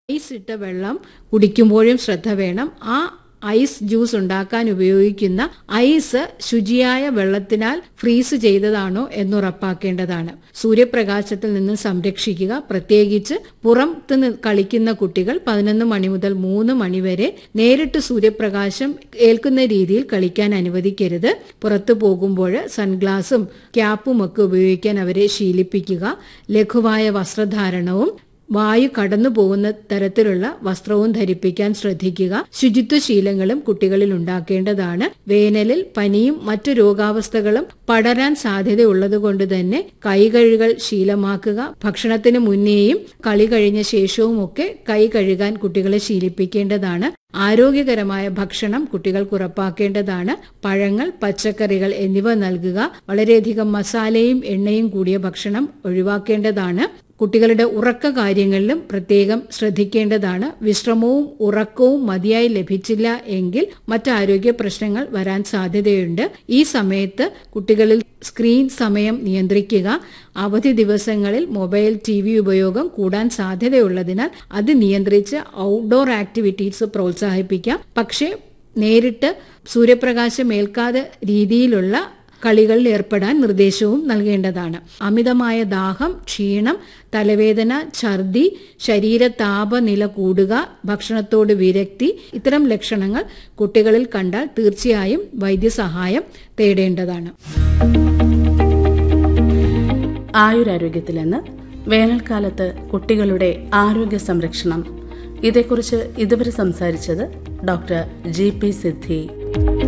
ice ഇട്ട വെള്ളം കുടിക്കുമ്പോഴും ശ്രദ്ധ വേണം ആ ഐസ് ജ്യൂസ് ഉണ്ടാക്കാൻ ഉപയോഗിക്കുന്ന ഐസ് ശുചിയായ വെള്ളത്തിനാൽ ഫ്രീസ് ചെയ്തതാണോ എന്നുറപ്പാക്കേണ്ടതാണ് സൂര്യപ്രകാശത്തിൽ നിന്ന് സംരക്ഷിക്കുക പ്രത്യേകിച്ച് പുറത്ത് നി- കളിക്കുന്ന കുട്ടികൾ പതിനൊന്ന് മണി മുതൽ മൂന്ന് മണി വരെ നേരിട്ട് സൂര്യപ്രകാശം ഏൽക്കുന്ന രീതിയിൽ കളിക്കാൻ അനുവദിക്കരുത് പുറത്തു പോകുമ്പോൾ സൺഗ്ലാസും ക്യാപ്പും ഒക്കെ ഉപയോഗിക്കാൻ അവരെ ശീലിപ്പിക്കുക ലഘുവായ വസ്ത്രധാരണവും വായു കടന്നു പോകുന്ന തരത്തിലുള്ള വസ്ത്രവും ധരിപ്പിക്കാൻ ശ്രദ്ധിക്കുക ശുചിത്വ ശീലങ്ങളും കുട്ടികളിൽ ഉണ്ടാക്കേണ്ടതാണ് വേനലിൽ പനിയും മറ്റു രോഗാവസ്ഥകളും പടരാൻ സാധ്യതയുള്ളതുകൊണ്ട് തന്നെ കൈകഴുകൽ ശീലമാക്കുക ഭക്ഷണത്തിന് മുന്നേയും കളി കഴിഞ്ഞ ശേഷവും ഒക്കെ കൈ കഴുകാൻ കുട്ടികളെ ശീലിപ്പിക്കേണ്ടതാണ് ആരോഗ്യകരമായ ഭക്ഷണം കുട്ടികൾക്ക് ഉറപ്പാക്കേണ്ടതാണ് പഴങ്ങൾ പച്ചക്കറികൾ എന്നിവ നൽകുക വളരെയധികം മസാലയും എണ്ണയും കൂടിയ ഭക്ഷണം ഒഴിവാക്കേണ്ടതാണ് കുട്ടികളുടെ ഉറക്ക കാര്യങ്ങളിലും പ്രത്യേകം ശ്രദ്ധിക്കേണ്ടതാണ് വിശ്രമവും ഉറക്കവും മതിയായി ലഭിച്ചില്ല എങ്കിൽ മറ്റ് ആരോഗ്യ പ്രശ്നങ്ങൾ വരാൻ സാധ്യതയുണ്ട് ഈ സമയത്ത് കുട്ടികളിൽ സ്ക്രീൻ സമയം നിയന്ത്രിക്കുക അവധി ദിവസങ്ങളിൽ മൊബൈൽ ടി വി ഉപയോഗം കൂടാൻ സാധ്യതയുള്ളതിനാൽ അത് നിയന്ത്രിച്ച് ഔട്ട്ഡോർ ആക്ടിവിറ്റീസ് പ്രോത്സാഹിപ്പിക്കാം പക്ഷേ നേരിട്ട് സൂര്യപ്രകാശം ഏൽക്കാതെ രീതിയിലുള്ള കളികളിൽ ഏർപ്പെടാൻ നിർദ്ദേശവും നൽകേണ്ടതാണ് അമിതമായ ദാഹം ക്ഷീണം തലവേദന ഛർദി ശരീര താപനില കൂടുക ഭക്ഷണത്തോട് വിരക്തി ഇത്തരം ലക്ഷണങ്ങൾ കുട്ടികളിൽ കണ്ടാൽ തീർച്ചയായും വൈദ്യസഹായം തേടേണ്ടതാണ് ആയുരാരോഗ്യത്തിലെന്ന് വേനൽക്കാലത്ത് കുട്ടികളുടെ ആരോഗ്യ സംരക്ഷണം ഇതേക്കുറിച്ച് ഇതുവരെ സംസാരിച്ചത് ഡോക്ടർ ജി പി സിദ്ധി